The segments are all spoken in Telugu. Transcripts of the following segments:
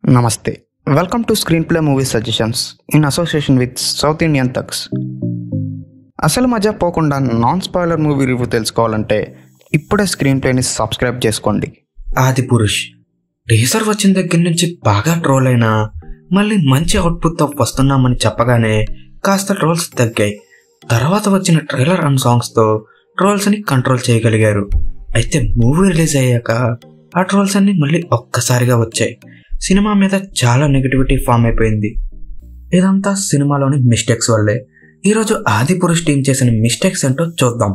నమస్తే welcome to screen play movie suggestions in association with South Indian talks అసలు మజా పోకుండా నాన్ స్పాయిలర్ మూవీ రివ్యూ తెలుసుకోవాలంటే ఇప్పుడే స్క్రీన్ ప్లేని సబ్స్క్రైబ్ చేసుకోండి ఆది పురుష్ టీజర్ వచ్చిన దగ్గర నుంచి బాగా ట్రోల్ అయినా మళ్ళీ మంచి అవుట్పుట్తో వస్తున్నామని చెప్పగానే కాస్త ట్రోల్స్ తగ్గాయి తర్వాత వచ్చిన ట్రైలర్ అండ్ సాంగ్స్తో ట్రోల్స్ని కంట్రోల్ చేయగలిగారు అయితే మూవీ రిలీజ్ అయ్యాక ఆ ట్రోల్స్ అన్ని మళ్ళీ ఒక్కసారిగా వచ్చాయి సినిమా మీద చాలా నెగిటివిటీ ఫామ్ అయిపోయింది ఇదంతా సినిమాలోని మిస్టేక్స్ వల్లే ఈరోజు ఆది పురుష్ టీం చేసిన మిస్టేక్స్ ఏంటో చూద్దాం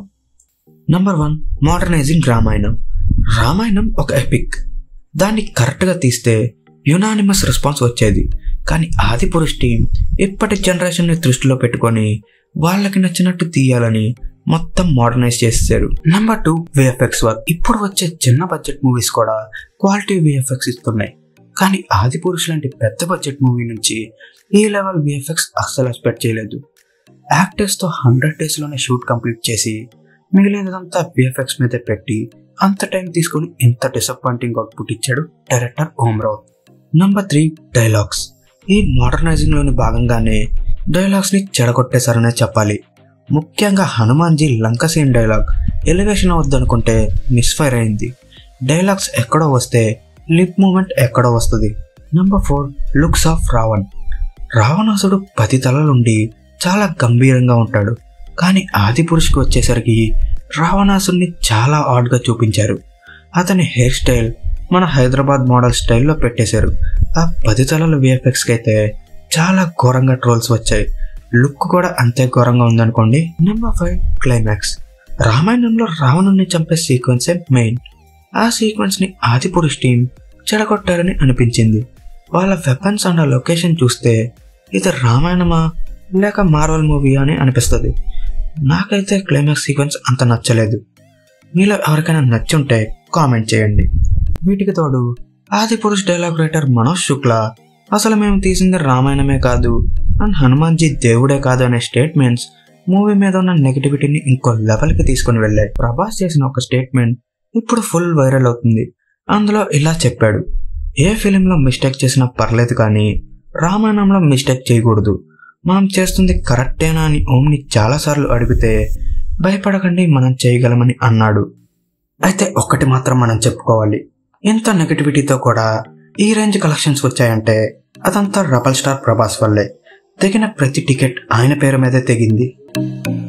number one modernising Ramayanam Ramayanam ఒక ఎపిక్ దాన్ని కరెక్ట్గా తీస్తే యునానిమస్ రెస్పాన్స్ వచ్చేది కానీ ఆది పురుష్ టీం ఇప్పటి జనరేషన్ని దృష్టిలో పెట్టుకొని వాళ్ళకి నచ్చినట్టు తీయాలని మొత్తం మోడర్నైజ్ చేసేసారు నెంబర్ టూ విఎఫ్ఎక్స్ వర్క్ ఇప్పుడు వచ్చే చిన్న బడ్జెట్ మూవీస్ కూడా క్వాలిటీ విఎఫ్ఎక్స్ ఇస్తున్నాయి కానీ ఆది పురుష్ లాంటి పెద్ద బడ్జెట్ మూవీ నుంచి ఈ లెవెల్ విఎఫ్ఎక్స్ అస్సలు ఎక్స్పెక్ట్ చేయలేదు యాక్టర్స్తో హండ్రెడ్ డేస్లోనే షూట్ కంప్లీట్ చేసి మిగిలినదంతా విఎఫ్ఎక్స్ మీద పెట్టి అంత టైం తీసుకొని ఎంత డిసప్పాయింటింగ్ అవుట్పుట్ ఇచ్చాడు director Om Raut number three dialogues ఈ మోడర్నైజింగ్ లోని భాగంగానే డైలాగ్స్ ని చెడగొట్టేశారనే చెప్పాలి ముఖ్యంగా Hanumanji Lanka scene dialogue elevation అవద్దనుకుంటే మిస్ఫైర్ అయింది డైలాగ్స్ ఎక్కడో వస్తే లిప్ మూమెంట్ ఎక్కడో వస్తుంది number four looks of Ravan రావణాసుడు పది తలలుండి చాలా గంభీరంగా ఉంటాడు కానీ ఆది పురుషుకి వచ్చేసరికి రావణాసుని చాలా ఆడ్గా చూపించారు అతని హెయిర్ స్టైల్ మన హైదరాబాద్ మోడల్ స్టైల్లో పెట్టేశారు ఆ పది తలల విఎఫ్ఎక్స్కి అయితే చాలా ఘోరంగా ట్రోల్స్ వచ్చాయి లుక్ కూడా అంతే ఘోరంగా ఉందనుకోండి నెంబర్ ఫైవ్ క్లైమాక్స్ రామాయణంలో రావణుని చంపే సీక్వెన్సే మెయిన్ ఆ సీక్వెన్స్ని ఆది పురుష్ టీం చెడగొట్టారని అనిపించింది వాళ్ళ వెపన్స్ అండ్ లొకేషన్ చూస్తే ఇది రామాయణమా లేక మార్వల్ మూవీ అని అనిపిస్తుంది నాకైతే క్లైమాక్స్ సీక్వెన్స్ అంత నచ్చలేదు మీలో ఎవరికైనా నచ్చుంటే కామెంట్ చేయండి వీటికి తోడు Adipurush dialogue writer Manoj Shukla అసలు మేము తీసింది రామాయణమే కాదు అండ్ హనుమాన్జీ దేవుడే కాదు అనే స్టేట్మెంట్స్ మూవీ మీద ఉన్న నెగిటివిటీని ఇంకో లెవెల్కి తీసుకుని వెళ్ళాయి ప్రభాస్ చేసిన ఒక స్టేట్మెంట్ ఇప్పుడు ఫుల్ వైరల్ అవుతుంది అందులో ఇలా చెప్పాడు ఏ ఫిలింలో మిస్టేక్ చేసినా పర్లేదు కానీ రామాయణంలో మిస్టేక్ చేయకూడదు మనం చేస్తుంది కరెక్టేనా అని ఓంని చాలాసార్లు అడిగితే భయపడకండి మనం చేయగలమని అన్నాడు అయితే ఒక్కటి మాత్రం మనం చెప్పుకోవాలి ఇంత నెగటివిటీతో కూడా ఈ రేంజ్ కలెక్షన్స్ వచ్చాయంటే అదంతా రబల్ స్టార్ ప్రభాస్ వల్లే తెగిన ప్రతి టికెట్ ఆయన పేరు మీదే తెగింది